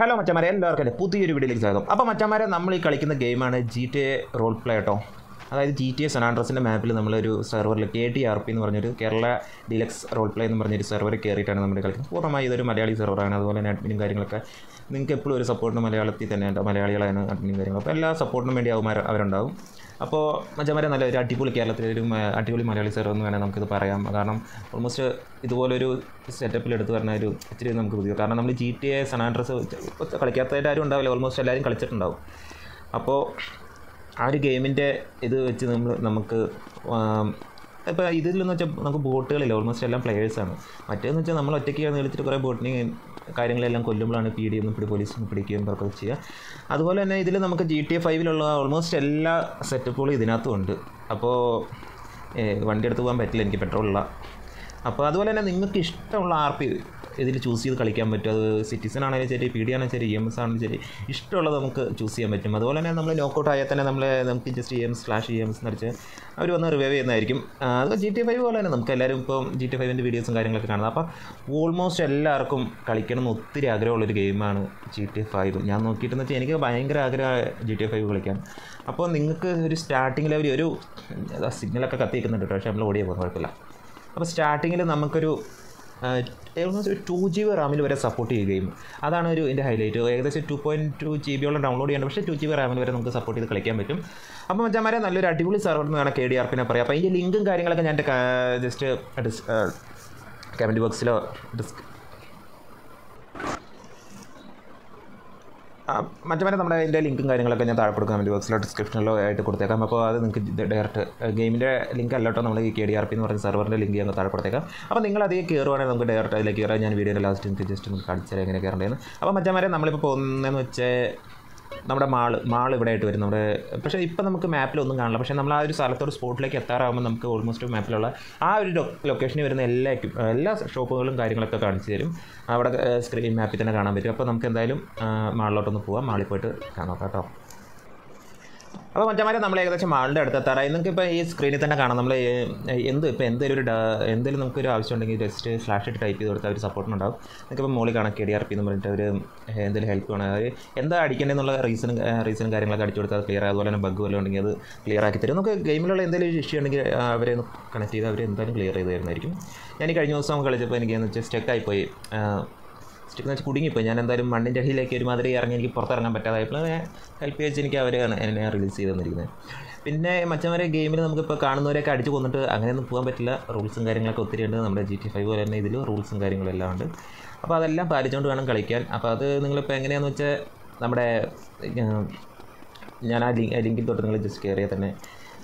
Hello മച്ചമാരെ എല്ലാവർക്കും എൻ്റെ പുതിയൊരു വീഡിയോയിലേക്ക് സ്വാഗതം അപ്പോൾ മച്ചമാരെ നമ്മൾ ഈ കളിക്കുന്ന ഗെയിമാണ് G T A role play കേട്ടോ അതായത് ജി ടി എ സനാൻഡ്രസിൻ്റെ മാപ്പിൽ നമ്മളൊരു സെർവറിൽ കെ ടി ആർ പി എന്ന് പറഞ്ഞൊരു കേരള ഡിലക്സ് റോൾ പ്ലേ എന്ന് പറഞ്ഞൊരു സെർവറിൽ കയറിയിട്ടാണ് നമ്മൾ കളിക്കുന്നത് പൂർണ്ണമായി ഇതൊരു മലയാളി സെർവറാണ് അതുപോലെ തന്നെ അഡ്മിനും കാര്യങ്ങളൊക്കെ നിങ്ങൾക്ക് എപ്പോഴും ഒരു സപ്പോർട്ടിന് മലയാളത്തിൽ തന്നെ ഉണ്ട് മലയാളികളാണ് അഡ്മിനും കാര്യങ്ങളും അപ്പോൾ എല്ലാ സപ്പോർട്ടിനും വേണ്ടി അവന്മാർ അവരുണ്ടാവും അപ്പോൾ മച്ചമാരെ നല്ല ഒരു അടിപൊളി കേരളത്തിലെ ഒരു മ- അടിപൊളി മലയാളി സെർവർ എന്ന് വേണമെങ്കിൽ നമുക്കിത് പറയാം കാരണം ഓൾമോസ്റ്റ് ഇതുപോലൊരു സെറ്റപ്പിൽ എടുത്ത് പറഞ്ഞ ഒരു ഇച്ചിരി നമുക്ക് പുതിയ കാരണം നമ്മൾ ജി ടി എ സനാൻഡ്രസ് കളിക്കാത്തതായിട്ട് ആരും ഉണ്ടാവില്ല ഓൾമോസ്റ്റ് എല്ലാവരും കളിച്ചിട്ടുണ്ടാവും അപ്പോൾ ആ ഒരു ഗെയിമിൻ്റെ ഇത് വെച്ച് നമ്മൾ നമുക്ക് ഇപ്പോൾ ഇതിലെന്ന് വെച്ചാൽ നമുക്ക് ബോട്ടുകളില്ല ഓൾമോസ്റ്റ് എല്ലാം പ്ലെയേഴ്സാണ് മറ്റേന്ന് വെച്ചാൽ നമ്മൾ ഒറ്റയ്ക്ക് കളിച്ചിട്ട് കുറേ ബോട്ടിനെ കാര്യങ്ങളെല്ലാം കൊല്ലുമ്പോഴാണ് പി ഡി ഒന്നും പിടി പോലീസ് പിടിക്കുകയും ഒക്കെ ചെയ്യുക അതുപോലെ തന്നെ ഇതിൽ നമുക്ക് ജി ടി എ ഫൈവിലുള്ള ഓൾമോസ്റ്റ് എല്ലാ സെറ്റപ്പുകളും ഇതിനകത്തും ഉണ്ട് അപ്പോൾ വണ്ടി എടുത്ത് പോകാൻ പറ്റില്ല എനിക്ക് പെട്രോളില്ല അപ്പോൾ അതുപോലെ തന്നെ നിങ്ങൾക്ക് ഇഷ്ടമുള്ള ആർ പി ഇതിൽ ചൂസ് ചെയ്ത് കളിക്കാൻ പറ്റും അത് സിറ്റിസൺ ആണെങ്കിലും ശരി പി ഡി ആണെങ്കിലും ശരി ഇ എം എസ് ആണെങ്കിലും ശരി ഇഷ്ടമുള്ളത് നമുക്ക് ചൂസ് ചെയ്യാൻ പറ്റും അതുപോലെ തന്നെ നമ്മൾ നോക്കൗട്ട് ആയാൽ തന്നെ നമ്മൾ നമുക്ക് just E M slash E M S നടിച്ച് അവർ വന്ന് റിവൈവ് ചെയ്യുന്നതായിരിക്കും ആ, അത് ജി ടി ഫൈവ് പോലെ തന്നെ നമുക്ക് എല്ലാവരും ഇപ്പം ജി ടി ഫൈവിൻ്റെ വീഡിയോസും കാര്യങ്ങളൊക്കെ കാണുന്നത് അപ്പോൾ ഓൾമോസ്റ്റ് എല്ലാവർക്കും കളിക്കണം എന്ന് ഒത്തിരി ആഗ്രഹമുള്ളൊരു ഗെയിമാണ് ജി ടി ഫൈവ് ഞാൻ നോക്കിയിട്ടെന്ന് വെച്ചാൽ എനിക്ക് ഭയങ്കര ആഗ്രഹമാണ് ജി ടി ഫൈവ് കളിക്കാൻ അപ്പോൾ നിങ്ങൾക്ക് ഒരു സ്റ്റാർട്ടിങ്ങിൽ അവർ ഒരു സിഗ്നലൊക്കെ കത്തി വെക്കുന്നുണ്ട് കേട്ടോ പക്ഷേ നമ്മൾ ഓടിയാൽ പോകുന്ന കുഴപ്പമില്ല അപ്പോൾ സ്റ്റാർട്ടിങ്ങിൽ നമുക്കൊരു ഏകദേശം ഒരു ടു ജി ബി റാമിൽ വരെ സപ്പോർട്ട് ചെയ്യുക ഗെയിം അതാണ് ഒരു ഇതിൻ്റെ ഹൈലൈറ്റ് ഏകദേശം ടു പോയിൻറ്റ് ടു ജി ബിയോളം ഡൗൺലോഡ് ചെയ്യണം പക്ഷേ ടു ജി ബി റാമിൽ വരെ നമുക്ക് സപ്പോർട്ട് ചെയ്ത് കളിക്കാൻ പറ്റും അപ്പോൾ മച്ചാമാരെ നല്ലൊരു അടിപൊളി സെർവർ എന്ന് വേണം കെ ഡി ആർ പിന്നെ പറയാം അപ്പോൾ അതിൻ്റെ ലിങ്കും കാര്യങ്ങളൊക്കെ ഞാൻ ജസ്റ്റ് ഡിസ് കമൻറ്റ് ബോക്സിലോ ഡിസ് മറ്റേ നമ്മുടെ അതിൻ്റെ ലിങ്കും കാര്യങ്ങളൊക്കെ ഞാൻ താഴെ കൊടുക്കാം കമൻറ്റ് ബോക്സിലോ ഡിസ്ക്രിപ്ഷനിലോ ആയിട്ട് കൊടുത്തേക്കാം അപ്പോൾ അത് നിങ്ങൾക്ക് ഡയറക്റ്റ് ഗെയിമിൻ്റെ ലിങ്ക് അല്ല കേട്ടോ നമ്മൾ ഈ കെ ഡി ആർ പി എന്ന് പറഞ്ഞ സെർവറിൻ്റെ ലിങ്ക് ഞങ്ങൾ താഴെ കൊടുത്തേക്കാം അപ്പോൾ നിങ്ങൾ അതിൽ കയറുവാണെങ്കിൽ നമുക്ക് ഡയറക്റ്റ് അതിലേക്ക് കയറാം ഞാൻ വീഡിയോയുടെ ലാസ്റ്റ് നിങ്ങൾക്ക് ജസ്റ്റ് ഒന്ന് കാണിച്ചു തരാം എങ്ങനെ കയറേണ്ടതെന്ന് അപ്പോൾ മറ്റേ നമ്മളിപ്പോൾ പോകുന്നതെന്ന് വെച്ചാൽ നമ്മുടെ മാള് മാൾ ഇവിടെ ആയിട്ട് വരും നമ്മുടെ പക്ഷേ ഇപ്പോൾ നമുക്ക് മാപ്പിലൊന്നും കാണില്ല പക്ഷേ നമ്മൾ ആ ഒരു സ്ഥലത്തോട് സ്പോട്ടിലേക്ക് എത്താറാകുമ്പോൾ നമുക്ക് ഓൾമോസ്റ്റ് മാപ്പിലുള്ള ആ ഒരു ലൊക്കേഷനിൽ വരുന്ന എല്ലാ equip- എല്ലാ ഷോപ്പുകളും കാര്യങ്ങളൊക്കെ കാണിച്ചു തരും അവിടെ സ്ക്രീൻ മാപ്പിൽ തന്നെ കാണാൻ പറ്റും അപ്പോൾ നമുക്ക് എന്തായാലും ആ, മാളിലോട്ടൊന്ന് പോവാം മാളിൽ പോയിട്ട് കാണാം കേട്ടോ അപ്പോൾ മറ്റന്മാരെ നമ്മൾ ഏകദേശം മാളിൻ്റെ അടുത്ത് എത്താറായി നിങ്ങൾക്ക് ഇപ്പോൾ ഈ സ്ക്രീനിൽ തന്നെ കാണാം നമ്മൾ എന്ത് ഇപ്പോൾ എന്തെങ്കിലും ഒരു ഡാ- എന്തെങ്കിലും നമുക്കൊരു ആവശ്യം ഉണ്ടെങ്കിൽ ജസ്റ്റ് ഫ്ലാഷ് ഇട്ട് ടൈപ്പ് ചെയ്ത് കൊടുത്താൽ അവർ സപ്പോർട്ടിനുണ്ടാവും നിങ്ങൾക്ക് ഇപ്പോൾ മോളിൽ കാണാം കെ ഡി ആർ പി എന്ന് പറഞ്ഞിട്ട് അവർ എന്തെങ്കിലും ഹെൽപ്പ് വേണം അതായത് എന്താ അടിക്കേണ്ടതെന്നുള്ള റീസണും റീസണും കാര്യങ്ങളൊക്കെ അടിച്ചു കൊടുത്താൽ ക്ലിയർ അതുപോലെ തന്നെ ബഗ് വല്ലതും ഉണ്ടെങ്കിൽ അത് ക്ലിയർ ആക്കി തരും നമുക്ക് ഗെയിമിലുള്ള എന്തെങ്കിലും ഇഷ്യൂ ഉണ്ടെങ്കിൽ ആ, അവരെ ഒന്ന് കണക്ട് ചെയ്ത് അവർ എന്തായാലും ക്ലിയർ ചെയ്ത് തരുന്നതായിരിക്കും ഞാൻ ഈ കഴിഞ്ഞ ദിവസം കളിച്ചപ്പോൾ എനിക്ക് എന്ന് വെച്ചാൽ സ്റ്റക്കായിപ്പോയി സ്റ്റിക്ക് വെച്ച് കുടുങ്ങിപ്പോയി ഞാൻ എന്തായാലും മണ്ണിൻ്റെ അടിയിലേക്ക് ഒരുമാതിരി ഇറങ്ങി എനിക്ക് പുറത്തിറങ്ങാൻ പറ്റാതായപ്പോൾ ഹെൽപ്പ് ചെയ്ത് എനിക്ക് അവരാണ് എന്നെ റിലീസ് ചെയ്ത് തന്നിരിക്കുന്നത് പിന്നെ മച്ചന്മാരെ ഗെയിമിൽ നമുക്കിപ്പോൾ കാണുന്നവരെയൊക്കെ അടിച്ച് കൊന്നിട്ട് അങ്ങനെയൊന്നും പോകാൻ പറ്റില്ല റൂൾസും കാര്യങ്ങളൊക്കെ ഒത്തിരി ഉണ്ട് നമ്മുടെ ജി ടി ഫൈവ് പോലെ തന്നെ ഇതിൽ റൂൾസും കാര്യങ്ങളും എല്ലാം ഉണ്ട് അപ്പോൾ അതെല്ലാം പാലിച്ചുകൊണ്ട് വേണം കളിക്കാൻ അപ്പോൾ അത് നിങ്ങളിപ്പോൾ എങ്ങനെയാണെന്ന് വെച്ചാൽ നമ്മുടെ ഏഹ്, ഞാൻ ആ ലിങ്ക് ലിങ്കിൽ തൊട്ട് നിങ്ങൾ ജസ്റ്റ് കയറിയാൽ തന്നെ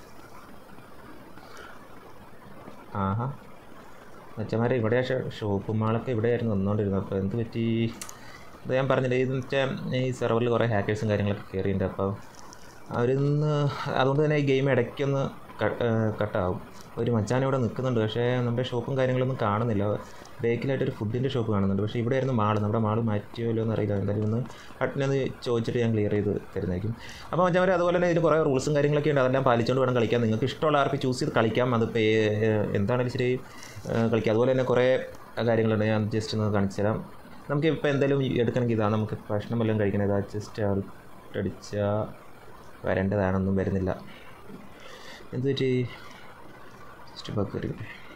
ആഹാ മച്ചന്മാരെ ഇവിടെ ഷോപ്പ് മാളൊക്കെ ഇവിടെയായിരുന്നു വന്നുകൊണ്ടിരുന്നത് അപ്പോൾ എന്ത് പറ്റി ഇത് ഞാൻ പറഞ്ഞില്ലേ ഇതെന്ന് വെച്ചാൽ ഈ സെർവറിൽ കുറേ ഹാക്കേഴ്സും കാര്യങ്ങളൊക്കെ കയറിയിട്ടുണ്ട് അപ്പോൾ അവരിന്ന് അതുകൊണ്ട് തന്നെ ഈ ഗെയിം ഇടയ്ക്കൊന്ന് കട്ടാവും ഒരു മച്ചാൻ ഇവിടെ നിൽക്കുന്നുണ്ട് പക്ഷേ നമ്മുടെ ഷോപ്പും കാര്യങ്ങളൊന്നും കാണുന്നില്ല ബേക്കിലായിട്ടൊരു ഫുഡിൻ്റെ ഷോപ്പ് കാണുന്നുണ്ട് പക്ഷേ ഇവിടെ ആയിരുന്നു മാള് നമ്മുടെ മാള് മാറ്റിയോല്ലോ എന്ന് അറിയില്ല എന്തായാലും ഒന്ന് അട്ടിനൊന്ന് ചോദിച്ചിട്ട് ഞാൻ ക്ലിയർ ചെയ്ത് തരുന്നതായിരിക്കും അപ്പോൾ മച്ചാൻ അതുപോലെ തന്നെ ഇതിൽ കുറേ റൂൾസും കാര്യങ്ങളൊക്കെ ഉണ്ട് അതെല്ലാം പാലിച്ചുകൊണ്ട് വേണം കളിക്കാൻ നിങ്ങൾക്ക് ഇഷ്ടമുള്ള ആർക്ക് ചൂസ് ചെയ്ത് കളിക്കാം അതിപ്പോൾ എന്താണെങ്കിലും ശരി ഏഹ് കളിക്കാം അതുപോലെ തന്നെ കുറേ കാര്യങ്ങളുണ്ട് ഞാൻ ജസ്റ്റ് ഒന്ന് കാണിച്ചു തരാം നമുക്ക് ഇപ്പോൾ എന്തെങ്കിലും എടുക്കണമെങ്കിൽ ഇതാണ് നമുക്ക് ഭക്ഷണം വല്ലതും കഴിക്കണത് ഇതാ ജസ്റ്റ് അടിച്ചാൽ വരേണ്ടതാണൊന്നും വരുന്നില്ല എന്ത് പറ്റി ജസ്റ്റ് ബഗ് വരും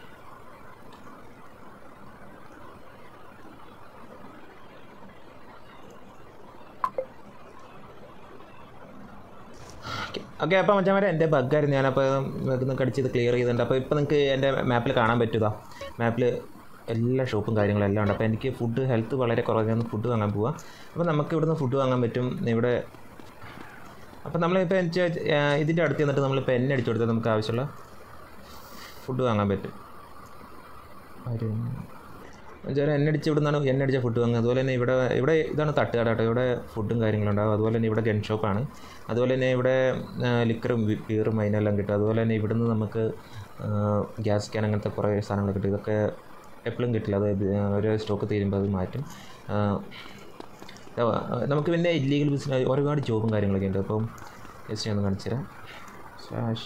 ഓക്കെ അപ്പോൾ മച്ചാമാരെ എൻ്റെ ബഗ്ഗായിരുന്നു ഞാനപ്പോൾ ഇതൊന്ന് കടിച്ച് ഇത് ക്ലിയർ ചെയ്തിട്ടുണ്ട് അപ്പോൾ ഇപ്പോൾ നിങ്ങൾക്ക് എൻ്റെ മാപ്പിൽ കാണാൻ പറ്റുക മാപ്പിൽ എല്ലാ ഷോപ്പും കാര്യങ്ങളും എല്ലാം ഉണ്ട് അപ്പോൾ എനിക്ക് ഫുഡ് ഹെൽത്ത് വളരെ കുറഞ്ഞാണ് ഫുഡ് വാങ്ങാൻ പോവാം അപ്പോൾ നമുക്ക് ഇവിടുന്ന് ഫുഡ് വാങ്ങാൻ പറ്റും ഇവിടെ അപ്പോൾ നമ്മളിപ്പോൾ വെച്ചാൽ ഇതിൻ്റെ അടുത്ത് ചെന്നിട്ട് നമ്മൾ പെൻ അടിച്ചു കൊടുത്താൽ നമുക്ക് ആവശ്യമുള്ള ഫുഡ് വാങ്ങാൻ പറ്റും ഒരു എന്നുവെച്ചാൽ എണ്ണ അടിച്ച് ഇവിടെ നിന്നാണ് എണ്ണ അടിച്ച ഫുഡ് വാങ്ങുന്നത് അതുപോലെ തന്നെ ഇവിടെ ഇവിടെ ഇതാണ് തട്ടുകട കേട്ടോ ഇവിടെ ഫുഡും കാര്യങ്ങളും ഉണ്ടാവും അതുപോലെ തന്നെ ഇവിടെ ഗൺ ഷോപ്പാണ് അതുപോലെ തന്നെ ഇവിടെ ലിക്കറും ബീറും അതിനെല്ലാം കിട്ടും അതുപോലെ തന്നെ ഇവിടുന്ന് നമുക്ക് ഗ്യാസ് ക്യാൻ അങ്ങനത്തെ കുറേ സാധനങ്ങൾ കിട്ടും ഇതൊക്കെ എപ്പോഴും കിട്ടില്ല അത് ഇത് ഒരു സ്റ്റോക്ക് തീരുമ്പോൾ അത് മാറ്റും ആ, ഇതാ, നമുക്ക് പിന്നെ ഇല്ലീഗൽ ബിസിനസ് ഒരുപാട് ജോബും കാര്യങ്ങളൊക്കെ ഉണ്ട് അപ്പം ജസ്റ്റ് ഞാൻ ഒന്ന് കാണിച്ചു തരാം സ്ലാഷ്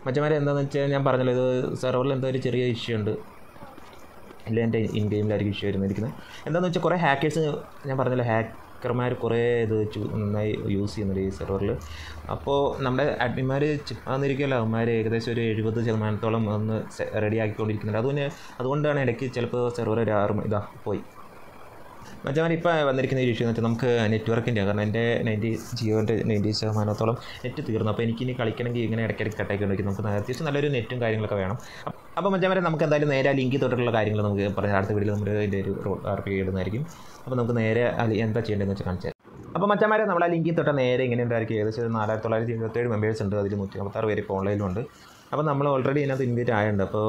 മറ്റന്മാരെ എന്താണെന്ന് വെച്ചാൽ ഞാൻ പറഞ്ഞല്ലോ ഇത് സെർവറിൽ എന്തോ ഒരു ചെറിയ ഇഷ്യൂ ഉണ്ട് ഇല്ല എൻ്റെ ഇൻ ഗെയിമിലായിരിക്കും ഇഷ്യൂ വരുന്നിരിക്കുന്നത് എന്താണെന്ന് വെച്ചാൽ കുറേ ഹാക്കേഴ്സ് ഞാൻ പറഞ്ഞല്ലോ ഹാക്കർമാർ കുറേ ഇത് ചു- നന്നായി യൂസ് ചെയ്യുന്നുണ്ട് ഈ സെർവറിൽ അപ്പോൾ നമ്മുടെ അഡ്മിന്മാർ വന്നിരിക്കുമല്ലോ അവന്മാർ ഏകദേശം ഒരു എഴുപത് ശതമാനത്തോളം ഒന്ന് റെഡി ആക്കിക്കൊണ്ടിരിക്കുന്നുണ്ട് അതുകൊണ്ട് അതുകൊണ്ടാണ് ഇടയ്ക്ക് ചിലപ്പോൾ സെർവർ ഒരു ആറ് മണി- ഇതാ പോയി മറ്റവൻ ഇപ്പോൾ വന്നിരിക്കുന്ന ഒരു ഇഷ്യൂ എന്ന് വെച്ചാൽ നമുക്ക് നെറ്റ്വർക്കിൻ്റെ കാരണം എൻ്റെ നയൻറ്റി ജിയോൻ്റെ നയൻറ്റി ശതമാനത്തോളം നെറ്റ് തീർന്നു അപ്പോൾ എനിക്കിനി കളിക്കണമെങ്കിൽ ഇങ്ങനെ ഇടയ്ക്കിടയ്ക്ക് കട്ടായിക്കൊണ്ടിരിക്കും നമുക്ക് അത്യാവശ്യം നല്ലൊരു നെറ്റും കാര്യങ്ങളൊക്കെ വേണം അപ്പോൾ മറ്റവരെ നമുക്ക് എന്തായാലും നേരെ ആ ലിങ്കിൽ തൊട്ടിട്ടുള്ള കാര്യങ്ങൾ നമുക്ക് പറഞ്ഞ അടുത്ത വീഡിയോയിൽ നമ്മൾ ഇതിൻ്റെ ഒരു റോൾ ആർ പി ഇടുന്നതായിരിക്കും അപ്പോൾ നമുക്ക് നേരെ അലി എന്താ ചെയ്യേണ്ടതെന്ന് വെച്ചാൽ കാണിച്ചു തരാം അപ്പോൾ മറ്റന്മാരെ നമ്മൾ ആ ലിങ്കിൽ തൊട്ട നേരെ ഇങ്ങനെ ഉണ്ടായിരിക്കും ഏകദേശം ഒരു നാലായിരത്തി തൊള്ളായിരത്തി ഇരുപത്തേഴ് മെമ്പേഴ്സ് ഉണ്ട് അതിൽ നൂറ്റി അമ്പത്താറ് പേര് ഇപ്പോൾ ഓൺലൈനിലുണ്ട് അപ്പോൾ നമ്മൾ ഓൾറെഡി ഇതിനകത്ത് ഇൻവൈറ്റ് ആയിട്ടുണ്ട് അപ്പോൾ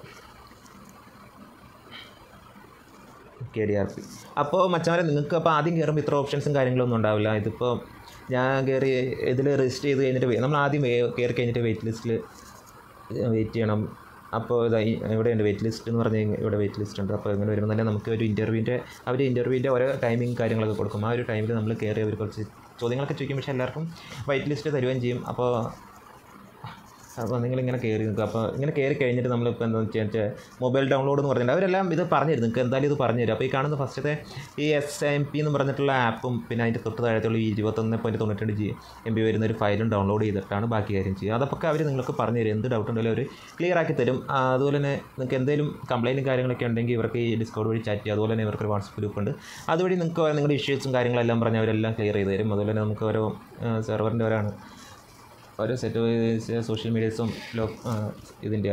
കെ ഡി ആർ പി അപ്പോൾ മച്ചമാരെ നിങ്ങൾക്ക് അപ്പോൾ ആദ്യം കയറുമ്പോൾ ഇത്ര ഓപ്ഷൻസും കാര്യങ്ങളൊന്നും ഉണ്ടാവില്ല ഇതിപ്പോൾ ഞാൻ കയറി ഇതിൽ രജിസ്റ്റർ ചെയ്ത് കഴിഞ്ഞിട്ട് wait- നമ്മൾ ആദ്യം വേ- കയറി കഴിഞ്ഞിട്ട് വെയിറ്റ് ലിസ്റ്റിൽ വെയിറ്റ് ചെയ്യണം അപ്പോൾ ഇതാ ഈ- ഇവിടെയുണ്ട് വെയിറ്റ് ലിസ്റ്റ് എന്ന് പറഞ്ഞ് കഴിഞ്ഞാൽ ഇവിടെ വെയിറ്റ് ലിസ്റ്റ് ഉണ്ട് അപ്പോൾ ഇങ്ങനെ വരുമ്പോൾ തന്നെ നമുക്ക് ഒരു ഇൻ്റർവ്യൂവിൻ്റെ അവർ ഇൻ്റർവ്യൂവിൻ്റെ ഓരോ ടൈമിങ് കാര്യങ്ങളൊക്കെ കൊടുക്കും ആ ഒരു ടൈമിൽ നമ്മൾ കയറി അവർ കുറച്ച് ചോദ്യങ്ങളൊക്കെ ചോദിക്കും പക്ഷേ എല്ലാവർക്കും വെയിറ്റ് ലിസ്റ്റ് തരുകയും ചെയ്യും അപ്പോൾ അപ്പോൾ നിങ്ങളിങ്ങനെ കയറി നിൽക്കുക അപ്പോൾ ഇങ്ങനെ കയറി കഴിഞ്ഞിട്ട് നമ്മളിപ്പോൾ എന്താ വെച്ചാൽ മൊബൈൽ ഡൗൺലോഡ് എന്ന് പറഞ്ഞിട്ട് അവരെല്ലാം ഇത് പറഞ്ഞു തരും നിങ്ങൾക്ക് എന്തായാലും ഇത് പറഞ്ഞു തരും അപ്പോൾ ഈ കാണുന്ന ഫസ്റ്റത്തെ ഈ എസ് എം പി എന്ന് പറഞ്ഞിട്ടുള്ള ആപ്പും പിന്നെ അതിൻ്റെ തൊട്ട് താഴത്തുള്ള ഈ ഇരുപത്തൊന്ന് പോയിൻറ്റ് തൊണ്ണൂറ്റി ജി എം ബി വരുന്ന ഒരു ഫയലും ഡൗൺലോഡ് ചെയ്തിട്ടാണ് ബാക്കി കാര്യം ചെയ്യുക അതൊക്കെ അവർ നിങ്ങൾക്ക് പറഞ്ഞു തരും എന്ത് ഡൗട്ട് ഉണ്ടെങ്കിലും അവർ ക്ലിയർ ആക്കി തരും ആ, അതുപോലെ തന്നെ നിങ്ങൾക്ക് എന്തെങ്കിലും കംപ്ലയിൻറ്റും കാര്യങ്ങളൊക്കെ ഉണ്ടെങ്കിൽ ഇവർക്ക് ഈ ഡിസ്കൗണ്ട് വഴി ചാറ്റ് ചെയ്യുക അതുപോലെ തന്നെ ഇവർക്ക് ഒരു വാട്സപ്പ് ഗ്രൂപ്പ് ഉണ്ട് അതുവഴി നിങ്ങൾക്ക് നിങ്ങളുടെ ഇഷ്യൂസും കാര്യങ്ങളെല്ലാം പറഞ്ഞ് അവരെല്ലാം ക്ലിയർ ചെയ്ത് തരും അതുപോലെ തന്നെ നമുക്ക് ഓരോ സെർവറിൻ്റെ ഓരാണ് ഓരോ സെറ്റ് സോഷ്യൽ മീഡിയസും ലോ ഇതിൻ്റെ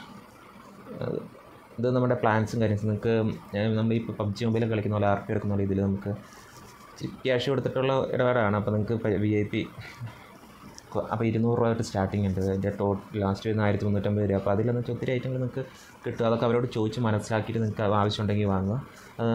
ഇത് നമ്മുടെ പ്ലാൻസും കാര്യങ്ങളും നിങ്ങൾക്ക് നമ്മൾ ഈ പബ്ജി മൊബൈലിൽ കളിക്കുന്ന പോലെ ആർ പി എടുക്കുന്ന പോലെ ഇതിൽ നമുക്ക് ക്യാഷ് കൊടുത്തിട്ടുള്ള ഇടപാടാണ് അപ്പോൾ നിങ്ങൾക്ക് വി ഐ പി അപ്പോൾ ഇരുന്നൂറ് രൂപ തൊട്ട് സ്റ്റാർട്ടിംഗ് ഉണ്ട് അതിൻ്റെ ടോട്ടൽ ലാസ്റ്റ് വരുന്ന ആയിരത്തി മുന്നൂറ്റമ്പത് രൂപ അപ്പോൾ അതിലെന്ന് വെച്ചാൽ ഒത്തിരി ഐറ്റങ്ങൾ നിങ്ങൾക്ക് കിട്ടും അതൊക്കെ അവരോട് ചോദിച്ച് മനസ്സിലാക്കിയിട്ട് നിങ്ങൾക്ക് ആവശ്യമുണ്ടെങ്കിൽ വാങ്ങുക ആ,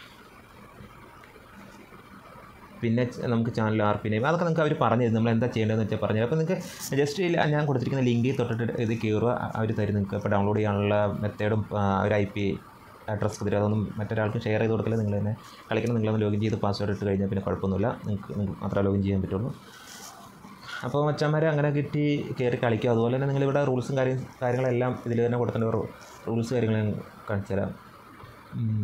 പിന്നെ ച- നമുക്ക് ചാനൽ ആർ പി നെയിം അതൊക്കെ നിങ്ങൾക്ക് അവർ പറഞ്ഞു തരും നമ്മൾ എന്താ ചെയ്യേണ്ടതെന്ന് വെച്ചാൽ പറഞ്ഞു അപ്പോൾ നിങ്ങൾക്ക് ജസ്റ്റ് ഇല്ല ഞാൻ കൊടുത്തിരിക്കുന്ന ലിങ്കിൽ തൊട്ടിട്ട് ഇത് കയറുക അവർ തരും നിങ്ങൾക്ക് ഇപ്പോൾ ഡൗൺലോഡ് ചെയ്യാനുള്ള മെത്തേഡും ഒരു ഐ പി അഡ്രസ്സ് തരും അതൊന്നും മറ്റൊരാൾക്ക് ഷെയർ ചെയ്ത് കൊടുക്കില്ല നിങ്ങൾ തന്നെ കളിക്കണം നിങ്ങളൊന്ന് ലോഗിൻ ചെയ്ത് പാസ്വേഡ് ഇട്ട് കഴിഞ്ഞാൽ പിന്നെ കുഴപ്പമൊന്നുമില്ല നിങ്ങൾക്ക് നിങ്ങൾക്ക് മാത്രമേ ലോഗിൻ ചെയ്യാൻ പറ്റുള്ളൂ അപ്പോൾ മച്ചാന്മാരെ അങ്ങനെ കിട്ടി കയറി കളിക്കുക അതുപോലെ തന്നെ നിങ്ങളിവിടെ റൂൾസും കാര്യം കാര്യങ്ങളെല്ലാം ഇതിൽ തന്നെ കൊടുത്തിട്ടുണ്ട് റൂൾസ് കാര്യങ്ങൾ ഞാൻ കാണിച്ചു തരാം ഉം.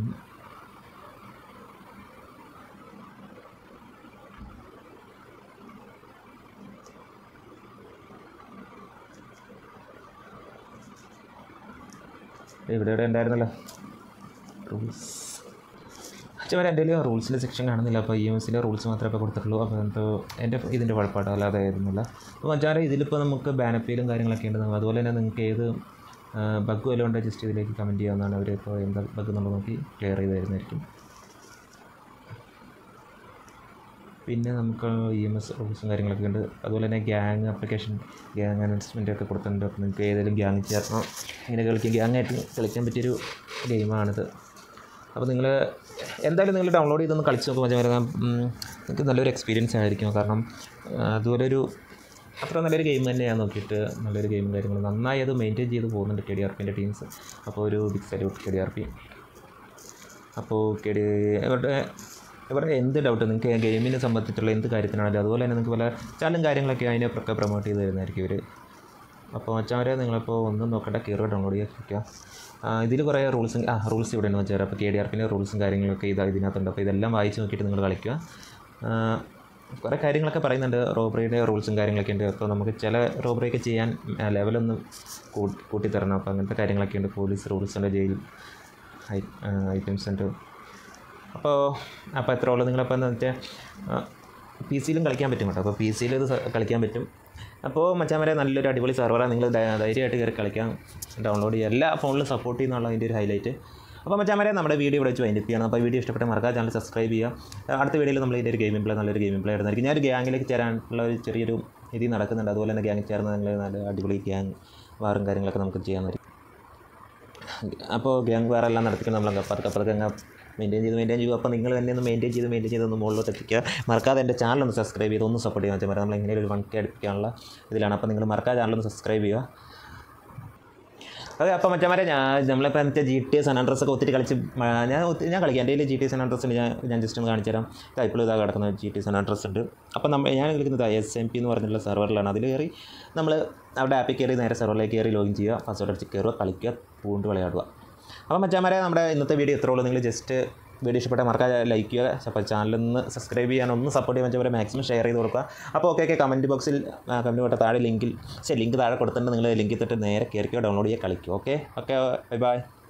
ഇവിടെ ഇവിടെ ഉണ്ടായിരുന്നല്ലോ റൂൾസ് അച്ഛൻ എൻ്റെ കയ്യിൽ റൂൾസിൻ്റെ സെക്ഷൻ കാണുന്നില്ല അപ്പോൾ ഇ എം എസിൻ്റെ റൂൾസ് മാത്രമേ ഇപ്പോൾ കൊടുത്തിട്ടുള്ളൂ അപ്പോൾ എന്തോ എൻ്റെ ഇതിൻ്റെ കുഴപ്പമായിട്ട് അല്ലാതെ ആയിരുന്നില്ല അപ്പോൾ മച്ചാരെ ഇതിലിപ്പോൾ നമുക്ക് ബാനപ്പീലും കാര്യങ്ങളൊക്കെ ഉണ്ട് അതുപോലെ തന്നെ നിങ്ങൾക്ക് ഏത് ബഗ് വല്ലതും ഉണ്ടെങ്കിൽ ജസ്റ്റ് ഇതിലേക്ക് കമൻറ്റ് ചെയ്യാവുന്നതാണ് അവർ ഇപ്പോൾ എന്താ ബഗ് നമ്മൾ നോക്കി ക്ലിയർ ചെയ്ത് തരുന്നതായിരിക്കും പിന്നെ നമുക്ക് ഇ എം എസ് റൂൾസും കാര്യങ്ങളൊക്കെ ഉണ്ട് അതുപോലെ തന്നെ ഗ്യാങ് ആപ്ലിക്കേഷൻ ഗ്യാങ് അനൗൺസ്മെൻ്റ് ഒക്കെ കൊടുത്തിട്ടുണ്ട് അപ്പോൾ നിങ്ങൾക്ക് ഏതെങ്കിലും ഗ്യാങ് ചേർന്നോ ഇങ്ങനെ കളിക്കാൻ ഗ്യാങ്ങായിട്ട് കളിക്കാൻ പറ്റിയൊരു ഗെയിമാണിത് അപ്പോൾ നിങ്ങൾ എന്തായാലും നിങ്ങൾ ഡൗൺലോഡ് ചെയ്തൊന്ന് കളിച്ച് നോക്കുമ്പോൾ മതി നിങ്ങൾക്ക് നല്ലൊരു എക്സ്പീരിയൻസ് ആയിരിക്കും കാരണം ആ, അതുപോലെ ഒരു അത്ര നല്ലൊരു ഗെയിം തന്നെയാണ് നോക്കിയിട്ട് നല്ലൊരു ഗെയിമും കാര്യങ്ങളും നന്നായി അത് മെയിൻറ്റെയിൻ ചെയ്ത് പോകുന്നുണ്ട് കെ ഡി ആർ പിൻ്റെ ടീംസ് അപ്പോൾ ഒരു big salute K D R P അപ്പോൾ കെ ഡി ഇവരുടെ ഇവരുടെ എന്ത് ഡൗട്ട് നിങ്ങൾക്ക് ഗെയിമിനെ സംബന്ധിച്ചിട്ടുള്ള എന്ത് കാര്യത്തിനാണെങ്കിലും അതുപോലെ തന്നെ നിങ്ങൾക്ക് പല ചാനലും കാര്യങ്ങളൊക്കെ അതിനൊക്കെ പ്രൊമോട്ട് ചെയ്ത് തരുന്നതായിരിക്കും ഇവർ അപ്പോൾ മച്ചാവരെ നിങ്ങളിപ്പോൾ ഒന്നും നോക്കണ്ട കയറുക ഡൗൺലോഡ് ചെയ്യാൻ ശ്രമിക്കുക ഇതിൽ കുറേ റൂൾസും ആ റൂൾസ് ഇവിടെ ഉണ്ട് വെച്ചാൽ അപ്പോൾ കെ ഡി ആർ പിൻ്റെ റൂൾസും കാര്യങ്ങളൊക്കെ ഇത് ഇതിനകത്തുണ്ട് അപ്പോൾ ഇതെല്ലാം വായിച്ച് നോക്കിയിട്ട് നിങ്ങൾ കളിക്കുക ആ, കുറേ കാര്യങ്ങളൊക്കെ പറയുന്നുണ്ട് റോബറിയുടെ റൂൾസും കാര്യങ്ങളൊക്കെ ഉണ്ട് അപ്പോൾ നമുക്ക് ചില റോബറിയൊക്കെ ചെയ്യാൻ ലെവലൊന്ന് കൂട്ടി കൂട്ടിത്തരണം അപ്പോൾ അങ്ങനത്തെ കാര്യങ്ങളൊക്കെ ഉണ്ട് പോലീസ് റൂൾസ് ഉണ്ട് ജയിൽ ഐറ്റംസ് ഉണ്ട് അപ്പോൾ അപ്പോൾ എത്ര ഉള്ളൂ നിങ്ങളപ്പോൾ എന്താ വെച്ചാൽ പി സിയിലും കളിക്കാൻ പറ്റും കേട്ടോ അപ്പോൾ പി സിയിൽ ഇത് സ- കളിക്കാൻ പറ്റും അപ്പോൾ മച്ചാൻ വരെ നല്ലൊരു അടിപൊളി സെർവറാണ് നിങ്ങൾ ധൈ- ധൈര്യമായിട്ട് കയറി കളിക്കാം ഡൗൺലോഡ് ചെയ്യുക എല്ലാ ഫോണിലും സപ്പോർട്ട് ചെയ്യുന്നുള്ള അതിൻ്റെ ഒരു ഹൈലൈറ്റ് അപ്പോൾ മച്ചാൻ വരെ നമ്മുടെ വീഡിയോ ഇവിടെ വെച്ച് വൈൻഡപ്പ് ചെയ്യണം അപ്പോൾ വീഡിയോ ഇഷ്ടപ്പെട്ട മറക്കാതെ ചാനൽ സബ്സ്ക്രൈബ് ചെയ്യുക അടുത്ത വീഡിയോയിൽ നമ്മൾ ഇതിൻ്റെ ഒരു ഗെയിമിംഗ് പ്ലേ നല്ലൊരു ഗെയിമിംഗ് പ്ലേ ഇടുന്നതായിരിക്കും ഞാൻ ഒരു ഗ്യാങ്ങിലേക്ക് ചേരാനുള്ള ഒരു ചെറിയൊരു ഇത് നടക്കുന്നുണ്ട് അതുപോലെ തന്നെ ഗ്യാങ്ങിൽ ചേർന്ന് നിങ്ങൾ നല്ല അടിപൊളി ഗ്യാങ് വാറും കാര്യങ്ങളൊക്കെ നമുക്ക് ചെയ്യാൻ അപ്പോൾ ഗ്യാങ് വേറെ എല്ലാം നടത്തിക്കണം നമ്മൾ പതുക്കെ പതുക്കെ അങ്ങ് മെയിൻറ്റെയിൻ ചെയ്ത് മെയിൻറ്റെയിൻ ചെയ്യും അപ്പോൾ നിങ്ങൾ തന്നെ ഒന്ന് മെയിൻറ്റെയിൻ ചെയ്ത് മെയിൻറ്റെയിൻ ചെയ്ത് ഒന്ന് മുകളിലോട്ട് എത്തിക്കുക മറക്കാതെ എൻ്റെ ചാനൽ ഒന്ന് സബ്സ്ക്രൈബ് ചെയ്ത് ഒന്ന് സപ്പോർട്ട് ചെയ്യാൻ വെച്ചാൽ നമ്മൾ എങ്ങനെ ഒരു വൺ കെ അടുപ്പിക്കാനുള്ള ഇതിലാണ് അപ്പോൾ നിങ്ങൾ മറക്കാതെ ചാനൽ ഒന്ന് സബ്സ്ക്രൈബ് ചെയ്യുക അതെ അപ്പോൾ മറ്റന്മാരെ ഞാൻ നമ്മളിപ്പോൾ മറ്റേ ജി ടി എസ് അനാൻഡ്രസ് ഒക്കെ ഒത്തിരി കളിച്ച് ആ, ഞാൻ ഒത്തിരി ഞാൻ കളിക്കാം എൻ്റെ കയ്യിൽ ജി ടി എസ് അനാൻഡ്രസ് ഉണ്ട് ഞാൻ ഞാൻ ജസ്റ്റ് ഒന്ന് കാണിച്ചു തരാം ഇപ്പോൾ ഇതാ കിടക്കുന്ന ജി ടി എസ് അനാൻഡ്രസ് ഉണ്ട് അപ്പോൾ നമ്മൾ ഞാൻ കളിക്കുന്നത് എസ് എം പി എന്ന് പറഞ്ഞിട്ടുള്ള സെർവറിലാണ് അതിൽ കയറി നമ്മൾ അവിടെ ആപ്പിൽ കയറി നേരെ സെർവറിലേക്ക് കയറി ലോഗിൻ ചെയ്യുക പാസ്വേഡ് അടിച്ച് കയറുക കളിക്കുക പൂണ്ട് വിളയാടുക അപ്പോൾ മച്ചാമാരെ നമ്മുടെ ഇന്നത്തെ വീഡിയോ ഇത്രേ ഉള്ളൂ നിങ്ങൾ ജസ്റ്റ് വീഡിയോ ഇഷ്ടപ്പെട്ടാൽ മറക്കാൻ ലൈക്ക് ചെയ്യുക അപ്പോൾ ചാനലിൽ നിന്ന് സബ്സ്ക്രൈബ് ചെയ്യാൻ ഒന്ന് സപ്പോർട്ട് ചെയ്യാൻ വെച്ചാൽ മാക്സിമം ഷെയർ ചെയ്ത് കൊടുക്കുക അപ്പോൾ ഓക്കെ ഓക്കെ കമൻറ്റ് ബോക്സിൽ കമൻറ്റ് തൊട്ട് താഴെ ലിങ്കിൽ ശരി ലിങ്ക് താഴെ കൊടുത്തിട്ടുണ്ട് നിങ്ങൾ ലിങ്കിൽ തൊട്ട് നേരെ കയറിക്കോ ഡൗൺലോഡ് ചെയ്യുക കളിക്കുക ഓക്കെ ഓക്കെ ബൈ ബൈ